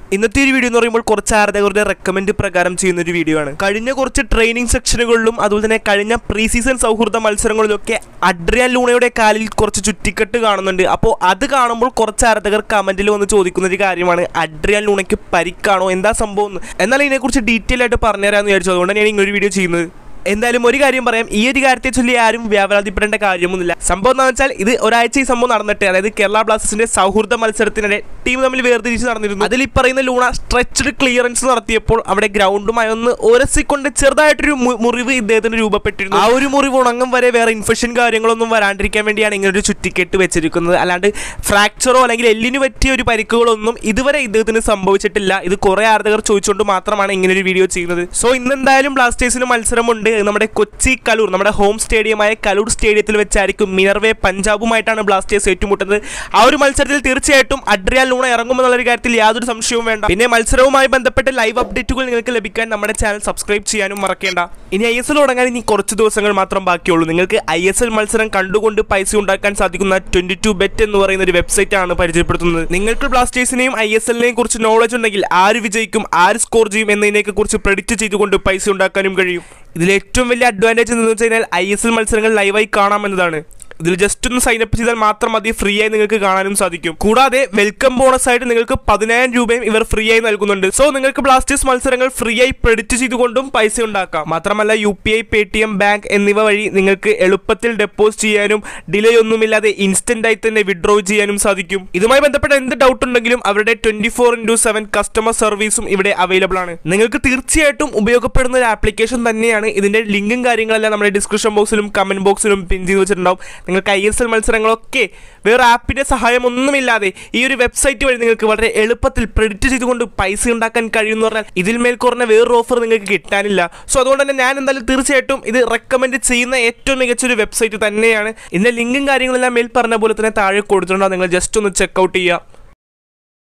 ഇന്നത്തെ ഒരു വീഡിയോ എന്ന് പറയുമ്പോൾ കുറച്ച് ആരാധകരുടെ റെക്കമെൻഡ് പ്രകാരം ചെയ്യുന്ന ഒരു വീഡിയോ ആണ് കഴിഞ്ഞ കുറച്ച് ട്രെയിനിങ് സെക്ഷനുകളിലും അതുപോലെ തന്നെ കഴിഞ്ഞ പ്രീ സീസൺ സൗഹൃദ മത്സരങ്ങളിലൊക്കെ അഡ്രിയാൻ ലൂണയുടെ കാലിൽ കുറച്ച് ചുറ്റിക്കെട്ട് കാണുന്നുണ്ട് അപ്പോൾ അത് കാണുമ്പോൾ കുറച്ച് ആരാധകർ കമന്റിൽ വന്ന് ചോദിക്കുന്ന ഒരു കാര്യമാണ് അഡ്രിയാൻ ലൂണയ്ക്ക് പരിക്കാണോ എന്താ സംഭവം എന്ന് എന്നാൽ ഇതിനെക്കുറിച്ച് ഡീറ്റെയിൽ ആയിട്ട് പറഞ്ഞുതരാമെന്ന് വിചാരിച്ചു അതുകൊണ്ടാണ് ഞാൻ ഇങ്ങനെ ഒരു വീഡിയോ ചെയ്യുന്നത് എന്തായാലും ഒരു കാര്യം പറയാം ഈ ഒരു കാര്യത്തെ ചൊല്ലി ആരും വ്യാപരാധിപ്പെടേണ്ട കാര്യമൊന്നുമില്ല സംഭവം എന്താ വെച്ചാൽ ഇത് ഒരാഴ്ച ഈ സംഭവം നടന്നിട്ട് അതായത് കേരള ബ്ലാസ്റ്റേഴ്സിന്റെ സൗഹൃദ മത്സരത്തിനിടെ ടീം തമ്മിൽ വേർതിരിച്ച് നടന്നിരുന്നു അതിൽ ഈ പറയുന്ന ലൂണ സ്ട്രെച്ച്ഡ് ക്ലിയറൻസ് നടത്തിയപ്പോൾ അവിടെ ഗ്രൗണ്ടുമായി ഒന്ന് ഒരസിക്കൊണ്ട് ചെറുതായിട്ടൊരു മു- മുറിവ് ഇദ്ദേഹത്തിന് രൂപപ്പെട്ടിരുന്നു ആ ഒരു മുറിവ് ഉണങ്ങും വരെ വേറെ ഇൻഫെക്ഷൻ കാര്യങ്ങളൊന്നും വരാണ്ടിരിക്കാൻ വേണ്ടിയാണ് ഇങ്ങനെ ഒരു ചുറ്റിക്കെട്ട് വെച്ചിരിക്കുന്നത് അല്ലാണ്ട് ഫ്രാക്ചറോ അല്ലെങ്കിൽ എല്ലിന് പറ്റിയ ഒരു പരിക്കുകളൊന്നും ഇതുവരെ ഇദ്ദേഹത്തിന് സംഭവിച്ചിട്ടില്ല ഇത് കുറെ ആരാധകർ ചോദിച്ചുകൊണ്ട് മാത്രമാണ് ഇങ്ങനെ ഒരു വീഡിയോ ചെയ്യുന്നത് സോ ഇന്ന് എന്തായാലും ബ്ലാസ്റ്റേഴ്സിന് മത്സരമുണ്ട് നമ്മുടെ കൊച്ചി കലൂർ നമ്മുടെ ഹോം സ്റ്റേഡിയമായ കലൂർ സ്റ്റേഡിയത്തിൽ വെച്ചായിരിക്കും മിനർവേ പഞ്ചാബുമായിട്ടാണ് ബ്ലാസ്റ്റേഴ്സ് ഏറ്റുമുട്ടുന്നത് ആ ഒരു മത്സരത്തിൽ തീർച്ചയായിട്ടും അഡ്രിയാൽ ലൂണ ഇറങ്ങുമെന്നുള്ള കാര്യത്തിൽ യാതൊരു സംശയവും വേണ്ട പിന്നെ മത്സരവുമായി ബന്ധപ്പെട്ട് ലൈവ് അപ്ഡേറ്റുകൾ നിങ്ങൾക്ക് ലഭിക്കാൻ നമ്മുടെ ചാനൽ സബ്സ്ക്രൈബ് ചെയ്യാനും മറക്കേണ്ട ഇനി ഐ എസ് എൽ തുടങ്ങാൻ ഇനി കുറച്ച് ദിവസങ്ങൾ മാത്രം ബാക്കിയുള്ളൂ നിങ്ങൾക്ക് ഐ എസ് എൽ മത്സരം കണ്ടുകൊണ്ട് പൈസ ഉണ്ടാക്കാൻ സാധിക്കുന്ന ട്വന്റി ടു ബെറ്റ് എന്ന് പറയുന്ന ഒരു വെബ്സൈറ്റ് ആണ് പരിചയപ്പെടുത്തുന്നത് നിങ്ങൾക്ക് ബ്ലാസ്റ്റേഴ്സിനെയും ഐ എസ് എല്ലിനെയും കുറിച്ച് നോളജ് ഉണ്ടെങ്കിൽ ആര് വിജയിക്കും ആര് സ്കോർ ചെയ്യും എന്നതിനെയൊക്കെ കുറിച്ച് പ്രെഡിക്റ്റ് ചെയ്തുകൊണ്ട് പൈസ ഉണ്ടാക്കാനും കഴിയും ഇതിൽ ഏറ്റവും വലിയ അഡ്വാൻറ്റേജ് എന്ന് വെച്ച് കഴിഞ്ഞാൽ ഐ എസ് എൽ മത്സരങ്ങൾ ലൈവായി കാണാമെന്നതാണ് ഇതിൽ ജസ്റ്റ് ഒന്ന് സൈൻ അപ്പ് ചെയ്താൽ മാത്രം മതി ഫ്രീ ആയി നിങ്ങൾക്ക് കാണാനും സാധിക്കും കൂടാതെ വെൽക്കം ബോണസ് ആയിട്ട് നിങ്ങൾക്ക് പതിനായിരം രൂപയും ഇവർ ഫ്രീ ആയി നൽകുന്നുണ്ട് സോ നിങ്ങൾക്ക് ബ്ലാസ്റ്റേഴ്സ് മത്സരങ്ങൾ ഫ്രീ ആയി പ്രെഡിക്റ്റ് ചെയ്തുകൊണ്ടും പൈസ ഉണ്ടാക്കാം മാത്രമല്ല U P I Paytm bank എന്നിവ വഴി നിങ്ങൾക്ക് എളുപ്പത്തിൽ ഡെപ്പോസിറ്റ് ചെയ്യാനും ഡിലേ ഒന്നുമില്ലാതെ ഇൻസ്റ്റന്റ് ആയി തന്നെ വിഡ്രോ ചെയ്യാനും സാധിക്കും ഇതുമായി ബന്ധപ്പെട്ട എന്ത് ഡൗട്ട് ഉണ്ടെങ്കിലും അവരുടെ twenty four into seven customer സർവീസും ഇവിടെ അവൈലബിൾ ആണ് നിങ്ങൾക്ക് തീർച്ചയായിട്ടും ഉപയോഗപ്പെടുന്ന ഒരു ആപ്ലിക്കേഷൻ തന്നെയാണ് ഇതിന്റെ ലിങ്കും കാര്യങ്ങളെല്ലാം നമ്മുടെ ഡിസ്ക്രിപ്ഷൻ ബോക്സിലും കമന്റ് ബോക്സിലും പിൻ ചെയ്ത് വെച്ചിട്ടുണ്ടാവും നിങ്ങൾക്ക് ഐ എസ് എൽ മത്സരങ്ങളൊക്കെ വേറെ ആപ്പിന്റെ സഹായം ഒന്നുമില്ലാതെ ഈ ഒരു വെബ്സൈറ്റ് വഴി നിങ്ങൾക്ക് വളരെ എളുപ്പത്തിൽ പ്രെഡിക്റ്റ് ചെയ്തുകൊണ്ട് പൈസ ഉണ്ടാക്കാൻ കഴിയുമെന്ന് പറഞ്ഞാൽ ഇതിൽ മേൽ കുറഞ്ഞ വേറൊരു ഓഫർ നിങ്ങൾക്ക് കിട്ടാനില്ല സോ അതുകൊണ്ട് തന്നെ ഞാൻ എന്തായാലും തീർച്ചയായിട്ടും ഇത് റെക്കമെൻഡ് ചെയ്യുന്ന ഏറ്റവും മികച്ചൊരു വെബ്സൈറ്റ് തന്നെയാണ് ഇതിന്റെ ലിങ്കും കാര്യങ്ങളെല്ലാം മേൽ പറഞ്ഞ പോലെ തന്നെ താഴെ കൊടുത്തിട്ടുണ്ടാവും നിങ്ങൾ ജസ്റ്റ് ഒന്ന് ചെക്കൗട്ട് ചെയ്യുക